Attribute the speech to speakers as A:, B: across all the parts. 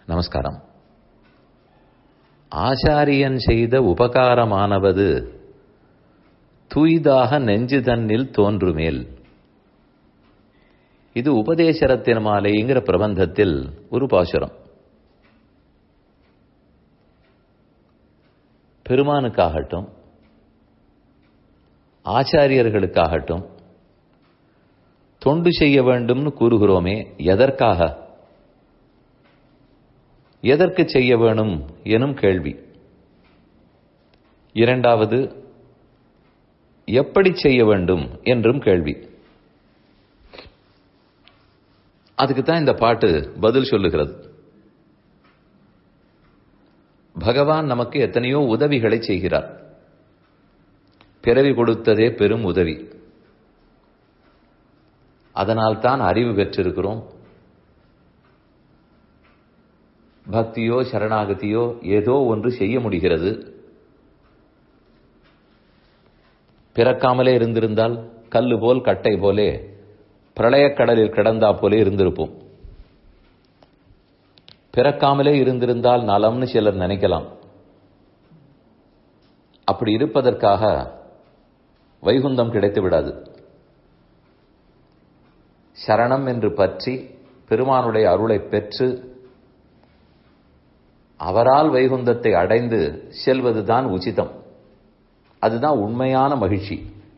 A: நமஸ்காரம் ஆச்சாரியன் செய்த உபகாரமானவது தூய்தாக நெஞ்சு தன்னில் தோன்றுமேல் இது உபதேசரத்தின் மாலைங்கிற பிரபந்தத்தில் ஒரு பாசுரம் பெருமானுக்காகட்டும் ஆச்சாரியர்களுக்காகட்டும் தொண்டு செய்ய வேண்டும்னு கூறுகிறோமே எதற்காக எதற்கு செய்ய வேணும் எனும் கேள்வி இரண்டாவது எப்படி செய்ய வேண்டும் என்றும் கேள்வி அதுக்கு தான் இந்த பாட்டு பதில் சொல்லுகிறது பகவான் நமக்கு எத்தனையோ உதவிகளை செய்கிறார் பிறவி கொடுத்ததே பெரும் உதவி அதனால் தான் அறிவு பெற்றிருக்கிறோம் பக்தியோ சரணாகதியோ ஏதோ ஒன்று செய்ய முடிகிறது பிறக்காமலே இருந்திருந்தால் கல்லு போல் கட்டை போலே பிரளயக்கடலில் கிடந்தா போலே இருந்திருப்போம் பிறக்காமலே இருந்திருந்தால் நலம்னு சிலர் நினைக்கலாம் அப்படி இருப்பதற்காக வைகுந்தம் கிடைத்து விடாது சரணம் என்று பற்றி பெருமானுடைய அருளை பெற்று அவரால் வைகுந்தத்தை அடைந்து செல்வதுதான் உச்சிதம் அதுதான் உண்மையான மகிழ்ச்சி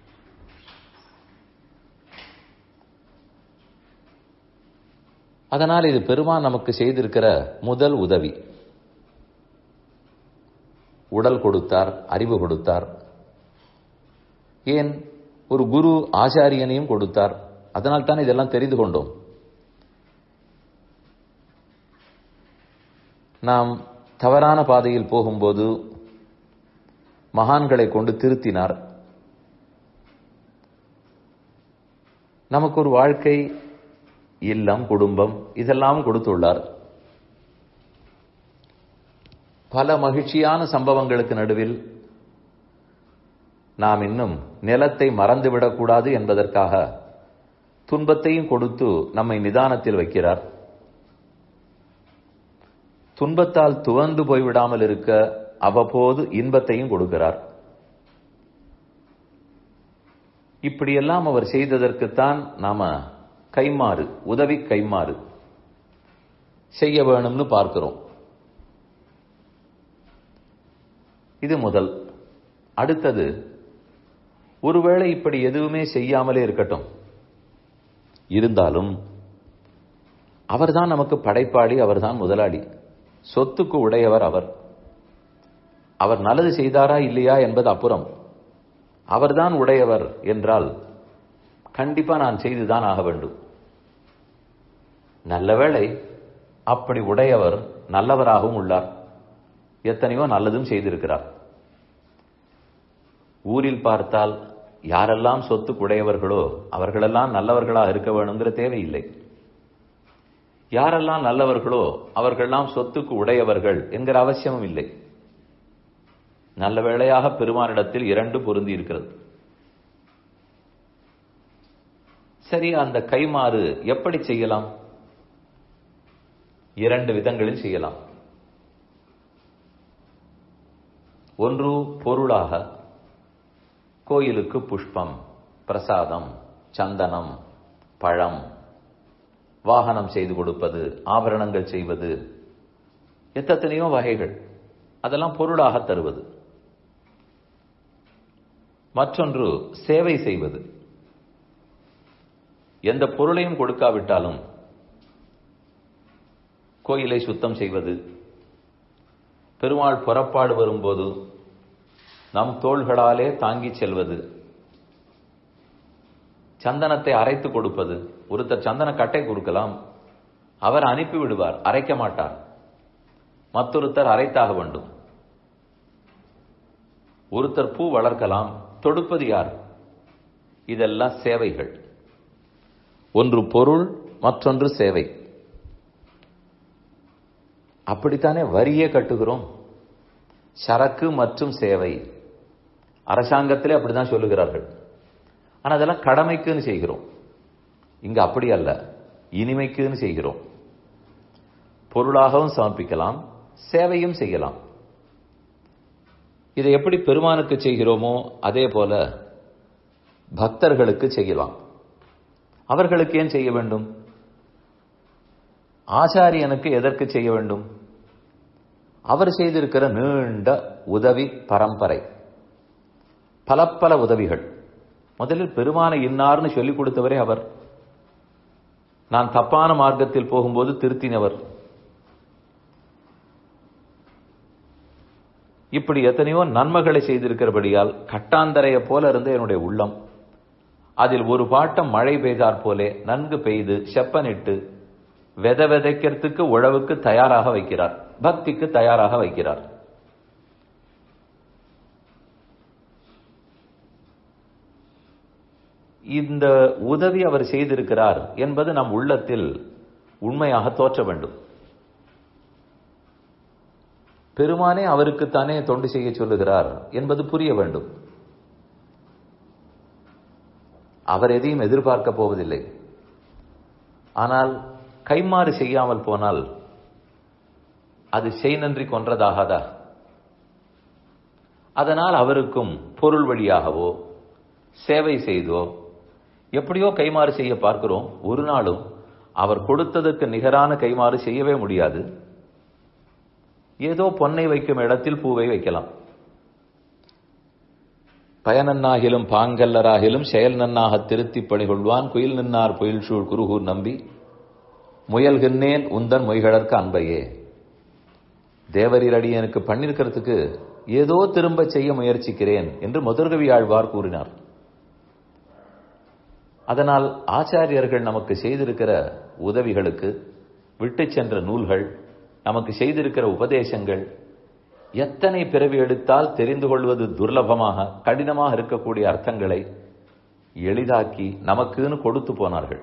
A: அதனால் இது பெருமான் நமக்கு செய்திருக்கிற முதல் உதவி உடல் கொடுத்தார் அறிவு கொடுத்தார் ஏன் ஒரு குரு ஆச்சாரியனையும் கொடுத்தார் அதனால் தான் இதெல்லாம் தெரிந்து கொண்டோம் நாம் தவறான பாதையில் போகும்போது மகான்களை கொண்டு திருத்தினார் நமக்கு ஒரு வாழ்க்கை இல்லம் குடும்பம் இதெல்லாம் கொடுத்துள்ளார் பல மகிழ்ச்சியான சம்பவங்களுக்கு நடுவில் நாம் இன்னும் நிலத்தை மறந்துவிடக்கூடாது என்பதற்காக துன்பத்தையும் கொடுத்து நம்மை நிதானத்தில் வைக்கிறார் துன்பத்தால் துவந்து போய்விடாமல் இருக்க அவ்வப்போது இன்பத்தையும் கொடுக்கிறார் இப்படியெல்லாம் அவர் செய்ததற்குத்தான் நாம கைமாறு உதவி கைமாறு செய்ய வேணும்னு பார்க்கிறோம் இது முதல் அடுத்தது ஒருவேளை இப்படி எதுவுமே செய்யாமலே இருக்கட்டும் இருந்தாலும் அவர்தான் நமக்கு படைப்பாளி அவர்தான் முதலாளி சொத்துக்கு உடையவர் அவர் அவர் நல்லது செய்தாரா இல்லையா என்பது அப்புறம் அவர்தான் உடையவர் என்றால் கண்டிப்பா நான் செய்துதான் ஆக வேண்டும் நல்ல வேளை அப்படி உடையவர் நல்லவராகவும் உள்ளார் எத்தனையோ நல்லதும் செய்திருக்கிறார் ஊரில் பார்த்தால் யாரெல்லாம் சொத்துக்கு உடையவர்களோ அவர்களெல்லாம் நல்லவர்களாக இருக்க வேணுங்கிற தேவையில்லை யாரெல்லாம் நல்லவர்களோ அவர்களெல்லாம் சொத்துக்கு உடையவர்கள் என்கிற அவசியமும் இல்லை நல்ல வேளையாக பெருமானிடத்தில் இரண்டு பொருந்தி இருக்கிறது சரி அந்த கைமாறு எப்படி செய்யலாம் இரண்டு விதங்களில் செய்யலாம் ஒன்று பொருளாக கோயிலுக்கு புஷ்பம் பிரசாதம் சந்தனம் பழம் வாகனம் செய்து கொடுப்பது ஆபரணங்கள் செய்வது எத்தனையோ வகைகள் அதெல்லாம் பொருளாக தருவது மற்றொன்று சேவை செய்வது எந்த பொருளையும் கொடுக்காவிட்டாலும் கோயிலை சுத்தம் செய்வது பெருமாள் புறப்பாடு வரும்போது நம் தோள்களாலே தாங்கிச் செல்வது சந்தனத்தை அரைத்து கொடுப்பது ஒருத்தர் சந்தன கட்டை கொடுக்கலாம் அவர் அனுப்பி விடுவார் அரைக்க மாட்டார் மற்றொருத்தர் அரைத்தாக வேண்டும் ஒருத்தர் பூ வளர்க்கலாம் தொடுப்பது யார் இதெல்லாம் சேவைகள் ஒன்று பொருள் மற்றொன்று சேவை அப்படித்தானே வரியே கட்டுகிறோம் சரக்கு மற்றும் சேவை அரசாங்கத்திலே அப்படிதான் சொல்லுகிறார்கள் ஆனா அதெல்லாம் கடமைக்குன்னு செய்கிறோம் இங்க அப்படி அல்ல இனிமைக்குன்னு செய்கிறோம் பொருளாகவும் சமர்ப்பிக்கலாம் சேவையும் செய்யலாம் இதை எப்படி பெருமானுக்கு செய்கிறோமோ அதே போல பக்தர்களுக்கு செய்யலாம் அவர்களுக்கு ஏன் செய்ய வேண்டும் ஆச்சாரியனுக்கு எதற்கு செய்ய வேண்டும் அவர் செய்திருக்கிற நீண்ட உதவி பரம்பரை பல பல உதவிகள் முதலில் பெருமான இன்னார்னு சொல்லிக் கொடுத்தவரே அவர் நான் தப்பான மார்க்கத்தில் போகும்போது திருத்தினவர் இப்படி எத்தனையோ நன்மைகளை செய்திருக்கிறபடியால் கட்டாந்தரைய போல இருந்த என்னுடைய உள்ளம் அதில் ஒரு பாட்டம் மழை பெய்தாற் போலே நன்கு பெய்து செப்பனிட்டு வித விதைக்கிறதுக்கு உழவுக்கு தயாராக வைக்கிறார் பக்திக்கு தயாராக வைக்கிறார் இந்த உதவி அவர் செய்திருக்கிறார் என்பது நம் உள்ளத்தில் உண்மையாக தோற்ற வேண்டும் பெருமானே அவருக்குத்தானே தொண்டு செய்ய சொல்லுகிறார் என்பது புரிய வேண்டும் அவர் எதையும் எதிர்பார்க்க போவதில்லை ஆனால் கைமாறு செய்யாமல் போனால் அது செய் நன்றி கொன்றதாகாதா அதனால் அவருக்கும் பொருள் வழியாகவோ சேவை செய்தோ எப்படியோ கைமாறு செய்ய பார்க்கிறோம் ஒரு நாளும் அவர் கொடுத்ததற்கு நிகரான கைமாறு செய்யவே முடியாது ஏதோ பொன்னை வைக்கும் இடத்தில் பூவை வைக்கலாம் பயனன்னாகிலும் பாங்கல்லராகிலும் செயல் நன்னாக திருத்திப் பணிகொள்வான் குயில் நின்னார் பொயில் சூழ் குருகூர் நம்பி முயல்கின்றேன் உந்தன் மொய்களற்கு அன்பையே தேவரீர் அடி எனக்கு பண்ணிருக்கிறதுக்கு ஏதோ திரும்ப செய்ய முயற்சிக்கிறேன் என்று முதற்கவி ஆழ்வார் கூறினார் அதனால் ஆச்சாரியர்கள் நமக்கு செய்திருக்கிற உதவிகளுக்கு விட்டு சென்ற நூல்கள் நமக்கு செய்திருக்கிற உபதேசங்கள் எத்தனை பிறவி எடுத்தால் தெரிந்து கொள்வது துர்லபமாக கடினமாக இருக்கக்கூடிய அர்த்தங்களை எளிதாக்கி நமக்குன்னு கொடுத்து போனார்கள்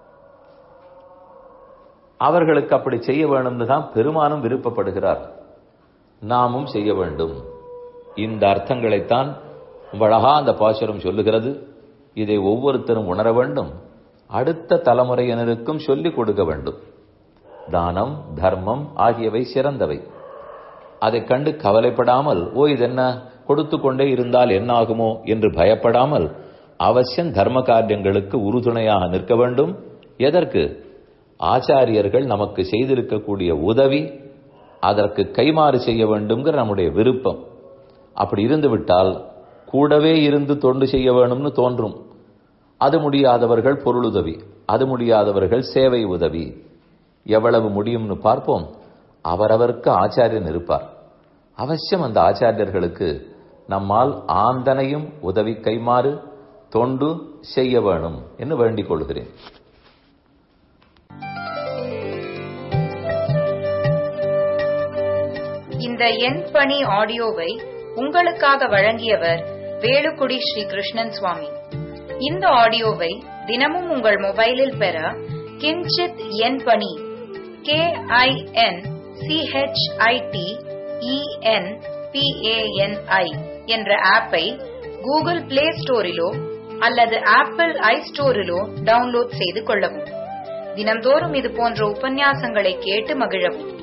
A: அவர்களுக்கு அப்படி செய்ய வேண்டும்னு தான் பெருமானும் விருப்பப்படுகிறார் நாமும் செய்ய வேண்டும் இந்த அர்த்தங்களைத்தான் அழகா அந்த பாசுரம் சொல்லுகிறது இதை ஒவ்வொருத்தரும் உணர வேண்டும் அடுத்த தலைமுறையினருக்கும் சொல்லிக் கொடுக்க வேண்டும் தானம் தர்மம் ஆகியவை சிறந்தவை அதை கண்டு கவலைப்படாமல் ஓ இதென்ன கொடுத்து கொண்டே இருந்தால் என்ன ஆகுமோ என்று பயப்படாமல் அவசியம் தர்ம காரியங்களுக்கு உறுதுணையாக நிற்க வேண்டும் எதற்கு ஆச்சாரியர்கள் நமக்கு செய்திருக்கக்கூடிய உதவி அதற்கு கைமாறு செய்ய வேண்டும்ங்கிற நம்முடைய விருப்பம் அப்படி இருந்து விட்டால் கூடவே இருந்து தொண்டு செய்ய வேணும்னு தோன்றும் அது முடியாதவர்கள் பொருளுதவி அது முடியாதவர்கள் சேவை உதவி எவ்வளவு முடியும்னு பார்ப்போம் அவரவருக்கு ஆச்சாரியன் இருப்பார் அவசியம் அந்த ஆச்சாரியர்களுக்கு நம்மால் ஆந்தனையும் உதவி கைமாறு தொண்டு செய்ய வேணும் என்று வேண்டிக் கொள்கிறேன்
B: இந்த எண் பணி ஆடியோவை உங்களுக்காக வழங்கியவர் வேலுக்குடி ஸ்ரீ கிருஷ்ணன் சுவாமி இந்த ஆடியோவை தினமும் உங்கள் மொபைலில் பெற கிஞ்சித் எண் பணி கே ஐ என் சிஹெச்ஐடி இஎன் பிஏஎன்ஐ என்ற ஆப்பை கூகுள் பிளே ஸ்டோரிலோ அல்லது ஆப்பிள் ஐ ஸ்டோரிலோ டவுன்லோட் செய்து கொள்ளவும் தினந்தோறும் இது போன்ற உபன்யாசங்களை கேட்டு மகிழவும்